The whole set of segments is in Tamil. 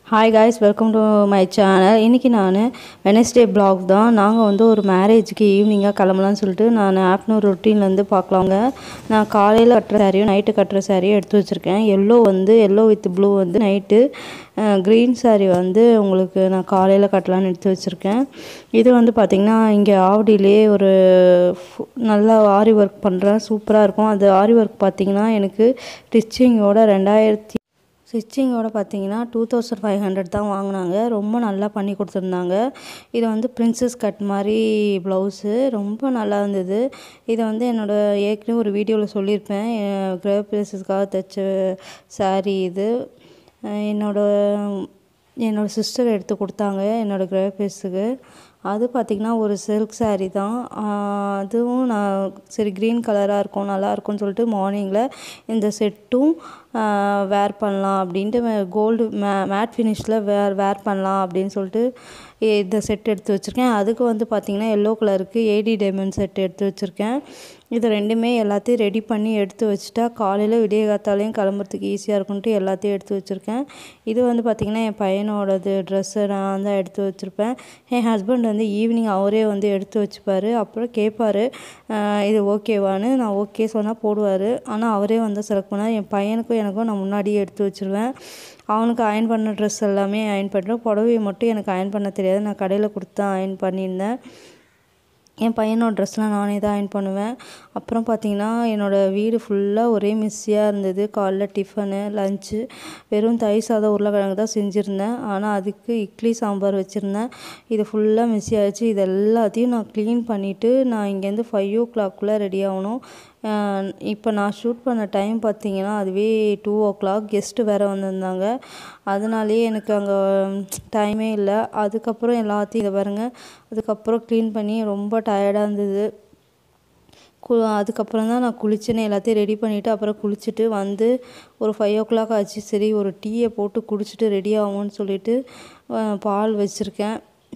hi guys welcome to my channel இன்றைக்கி நான் வெனஸ்டே பிளாக் தான் நாங்கள் வந்து ஒரு மேரேஜுக்கு ஈவினிங்காக கிளம்பலாம்னு சொல்லிட்டு நான் ஆஃப்டர்நூன் ரொட்டீன்லேருந்து பார்க்கலாங்க நான் காலையில் கட்டுற சாரியும் நைட்டு கட்டுற சாரியும் எடுத்து வச்சுருக்கேன் எல்லோ வந்து எல்லோ வித் ப்ளூ வந்து நைட்டு க்ரீன் சாரி வந்து உங்களுக்கு நான் காலையில் கட்டலான்னு எடுத்து வச்சுருக்கேன் இது வந்து பார்த்திங்கன்னா இங்கே ஆவடியிலே ஒரு ஃபு- நல்லா ஆரி ஒர்க் பண்ணுறேன் சூப்பராக இருக்கும் அது ஆரி ஒர்க் பார்த்திங்கன்னா எனக்கு ஸ்டிச்சிங்கோட ரெண்டாயிரத்தி ஸ்டிச்சிங்கோட பார்த்தீங்கன்னா டூ தௌசண்ட் ஃபைவ் ஹண்ட்ரட் தான் வாங்கினாங்க ரொம்ப நல்லா பண்ணி கொடுத்துருந்தாங்க இது வந்து பிரின்சஸ் கட் மாதிரி ப்ளவுஸு ரொம்ப நல்லா இருந்தது இதை வந்து என்னோட ஏற்கனவே ஒரு வீடியோவில் சொல்லியிருப்பேன் கிரக பிளேசஸ்க்காக தைச்ச saree இது அஹ் என்னோட என்னோட சிஸ்டர் எடுத்து கொடுத்தாங்க என்னோட கிரக பேஸுக்கு அது பார்த்திங்கன்னா ஒரு சில்க் saree தான் ஆஹ் அதுவும் நான் சரி க்ரீன் கலராக இருக்கும் நல்லா இருக்கும்னு சொல்லிட்டு மார்னிங்கில் இந்த செட்டும் வேர் பண்ணலாம் அப்படின்ட்டு கோல்டு மே மேட் ஃபினிஷில் வேர் வேர் பண்ணலாம் அப்படின்னு சொல்லிட்டு இ- இந்த செட் எடுத்து வச்சுருக்கேன் அதுக்கு வந்து பார்த்திங்கன்னா எல்லோ கலருக்கு ஏடி டைமண்ட் செட் எடுத்து வச்சுருக்கேன் இது ரெண்டுமே எல்லாத்தையும் ரெடி பண்ணி எடுத்து வச்சுட்டா காலையில் விடிய காத்தாலையும் கிளம்புறதுக்கு ஈஸியாக இருக்கும்ட்டு எல்லாத்தையும் எடுத்து வச்சுருக்கேன் இது வந்து பார்த்திங்கன்னா என் பையனோடது ட்ரெஸ்ஸை நான் தான் எடுத்து வச்சுருப்பேன் என் ஹஸ்பண்ட் வந்து ஈவினிங் அவரே வந்து எடுத்து வச்சுப்பாரு அப்புறம் கேட்பாரு "ஆஹ் இது ஓகேவான்னு நான் ஓகே சொன்னால் போடுவார் ஆனால் அவரே வந்து செலக்ட் பண்ணார் என் பையனுக்கும் எனக்கும் நான் முன்னாடியே எடுத்து வச்சுருவேன் அவனுக்கு அயன் பண்ண ட்ரெஸ் எல்லாமே அயன் பண்ணுறேன் புடவையை மட்டும் எனக்கு அயன் பண்ண தெரியாது நான் கடையில் கொடுத்து தான் அயன் பண்ணியிருந்தேன் என் பையனோட ட்ரெஸ்லாம் நானே தான் அயன் பண்ணுவேன் அப்புறம் பார்த்தீங்கன்னா என்னோடய வீடு ஃபுல்லாக ஒரே மிஸ்ஸியாக இருந்தது காலைல டிஃபனு லஞ்சு வெறும் தயிர் சாதம் உருளைக்கிழங்கு தான் செஞ்சுருந்தேன் ஆனால் அதுக்கு இட்லி சாம்பார் வச்சுருந்தேன் இது ஃபுல்லாக மிஸ்ஸி ஆச்சு இது எல்லாத்தையும் நான் க்ளீன் பண்ணிவிட்டு நான் இங்கேருந்து ஃபைவ் ஓ கிளாக்குள்ளே ரெடி ஆகணும் இப்போ நான் ஷூட் பண்ண டைம் பார்த்தீங்கன்னா அதுவே டூ ஓ கிளாக் கெஸ்ட்டு வேறு வந்திருந்தாங்க அதனாலேயே எனக்கு அங்கே டைமே இல்லை அதுக்கப்புறம் எல்லாத்தையும் இதை பாருங்க அதுக்கப்புறம் க்ளீன் பண்ணி ரொம்ப டயர்டாக இருந்தது கு அதுக்கப்புறம் தான் நான் குளிச்சேன்னு எல்லாத்தையும் ரெடி பண்ணிவிட்டு அப்புறம் குளிச்சுட்டு வந்து ஒரு ஃபைவ் ஓ கிளாக் ஆச்சு சரி ஒரு டீயை போட்டு குடிச்சிட்டு ரெடி ஆகும்னு சொல்லிட்டு அஹ், பால் வச்சுருக்கேன்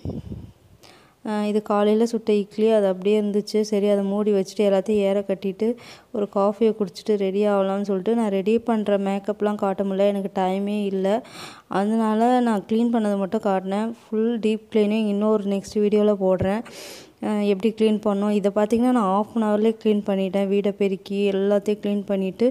அஹ் இது காலையில் சுட்ட இட்லி அது அப்படியே இருந்துச்சு சரி அதை மூடி வச்சுட்டு எல்லாத்தையும் ஏற கட்டிட்டு ஒரு காஃபியை குடிச்சிட்டு ரெடி ஆகலாம்னு சொல்லிட்டு நான் ரெடி பண்ணுற மேக்கப்லாம் காட்ட முடியல எனக்கு டைமே இல்லை அதனால நான் க்ளீன் பண்ணதை மட்டும் காட்டினேன் ஃபுல் டீப் க்ளீனிங் இன்னொரு நெக்ஸ்ட் வீடியோவில் போடுறேன் அஹ் எப்படி க்ளீன் பண்ணோம் இதை பார்த்தீங்கன்னா நான் ஆஃப் அன் ஹவர்லேயே க்ளீன் பண்ணிட்டேன் வீடை பெருக்கி எல்லாத்தையும் க்ளீன் பண்ணிவிட்டு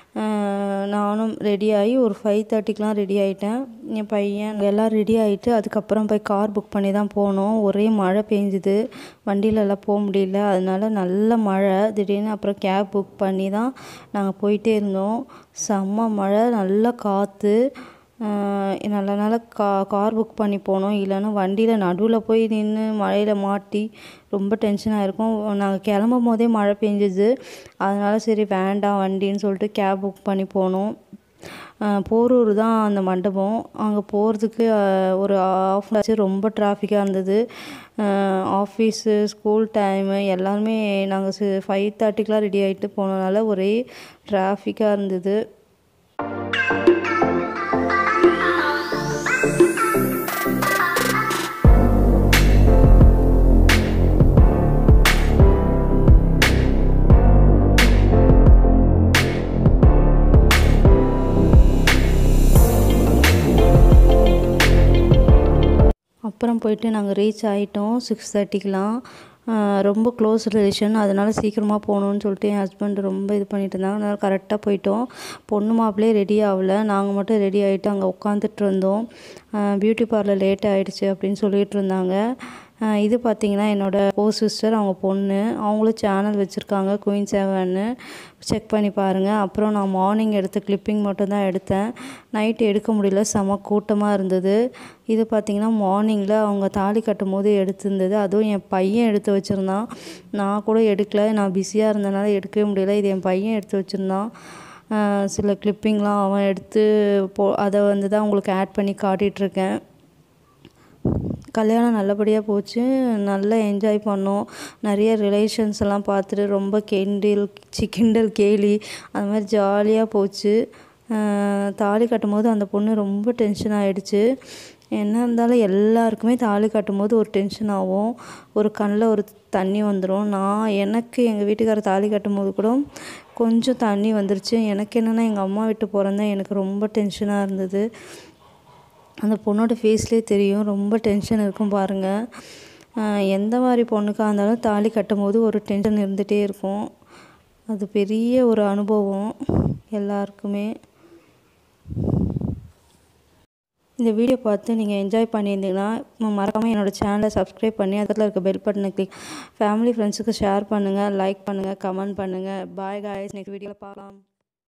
நானும் ரெடி ஆகி ஒரு ஃபைவ் தேர்ட்டிக்கெலாம் ரெடி ஆகிட்டேன் என் பையன் எல்லாம் ரெடி ஆகிட்டு அதுக்கப்புறம் போய் கார் புக் பண்ணி தான் போனோம் ஒரே மழை பெஞ்சுது வண்டியிலலாம் போக முடியல அதனால நல்ல மழை திடீர்னு அப்புறம் கேப் புக் பண்ணி தான் நாங்கள் போயிட்டே இருந்தோம் செம்ம மழை நல்ல காற்று நல்ல நல்ல கா கார் புக் பண்ணி போனோம் இல்லைன்னா வண்டியில் நடுவில் போய் நின்று மழையில் மாட்டி ரொம்ப டென்ஷனாக இருக்கும் நாங்கள் கிளம்பும் போதே மழை பெஞ்சுது அதனால சரி வேண்டாம் வண்டின்னு சொல்லிட்டு கேப் புக் பண்ணி போனோம் அஹ் போரூர் தான் அந்த மண்டபம் அங்கே போகிறதுக்கு ஒரு ஆஃப் ஆச்சு ரொம்ப டிராஃபிக்காக இருந்தது ஆஃபீஸு ஸ்கூல் டைமு எல்லாருமே நாங்கள் ஃபைவ் தேர்ட்டிக்கெலாம் ரெடி ஆகிட்டு போனதுனால ஒரே டிராஃபிக்காக இருந்தது அப்புறம் போயிட்டு நாங்கள் ரீச் ஆகிட்டோம் சிக்ஸ் தேர்ட்டிக்கெலாம் ரொம்ப க்ளோஸ் ரிலேஷன் அதனால சீக்கிரமாக போகணுன்னு சொல்லிட்டு என் ஹஸ்பண்ட் ரொம்ப இது பண்ணிட்டு இருந்தாங்க அதனால் கரெக்டாக போயிட்டோம் பொண்ணு மாப்பிள்ளையே ரெடி ஆகல நாங்கள் மட்டும் ரெடி ஆகிட்டு அங்கே உட்காந்துட்டு இருந்தோம் பியூட்டி பார்லர் லேட் ஆகிடுச்சு அப்படின்னு சொல்லிட்டு இருந்தாங்க அஹ் இது பார்த்தீங்கன்னா என்னோட கோ சிஸ்டர் அவங்க பொண்ணு அவங்களும் சேனல் வச்சுருக்காங்க குயின் செவன்னு செக் பண்ணி பாருங்கள் அப்புறம் நான் மார்னிங் எடுத்த கிளிப்பிங் மட்டும் தான் எடுத்தேன் நைட் எடுக்க முடியல செம கூட்டமாக இருந்தது இது பார்த்தீங்கன்னா மார்னிங்கில் அவங்க தாலி கட்டும் போது எடுத்திருந்தது அதுவும் என் பையன் எடுத்து வச்சுருந்தான் நான் கூட எடுக்கல நான் பிஸியாக இருந்தனால எடுக்கவே முடியல இது என் பையன் எடுத்து வச்சுருந்தான் அஹ் சில கிளிப்பிங்லாம் அவன் எடுத்து போ அதை வந்து தான் உங்களுக்கு ஆட் பண்ணி காட்டிகிட்ருக்கேன் கல்யாணம் நல்லபடியாக போச்சு நல்லா என்ஜாய் பண்ணோம் நிறைய ரிலேஷன்ஸ் எல்லாம் பார்த்துட்டு ரொம்ப கெண்டில் சி கிண்டல் கேலி அது மாதிரி ஜாலியாக போச்சு அஹ் தாலி கட்டும்போது அந்த பொண்ணு ரொம்ப டென்ஷன் ஆகிடுச்சு என்ன இருந்தாலும் எல்லாருக்குமே தாலி கட்டும்போது ஒரு டென்ஷன் ஆகும் ஒரு கண்ணில் ஒரு தண்ணி வந்துடும் நான் எனக்கு எங்கள் வீட்டுக்காரர் தாலி கட்டும்போது கூட கொஞ்சம் தண்ணி வந்துருச்சு எனக்கு என்னென்னா எங்கள் அம்மா விட்டு பிறந்தேன் எனக்கு ரொம்ப டென்ஷனாக இருந்தது அந்த பொண்ணோட ஃபேஸ்லேயே தெரியும் ரொம்ப டென்ஷன் இருக்கும் பாருங்கள் எந்த மாதிரி பொண்ணுக்காக இருந்தாலும் தாலி கட்டும்போது ஒரு டென்ஷன் இருந்துகிட்டே இருக்கும் அது பெரிய ஒரு அனுபவம் எல்லாருக்குமே இந்த வீடியோ பார்த்து நீங்கள் என்ஜாய் பண்ணியிருந்தீங்கன்னா மறக்காமல் என்னோடய சேனலை சப்ஸ்கிரைப் பண்ணி அதில் இருக்க பெல் பட்டனை கிளிக் ஃபேமிலி ஃப்ரெண்ட்ஸுக்கு ஷேர் பண்ணுங்கள் லைக் பண்ணுங்கள் கமெண்ட் பண்ணுங்கள் பாய் காய்ஸ் நெக்ஸ்ட் வீடியோவில் பார்க்கலாம்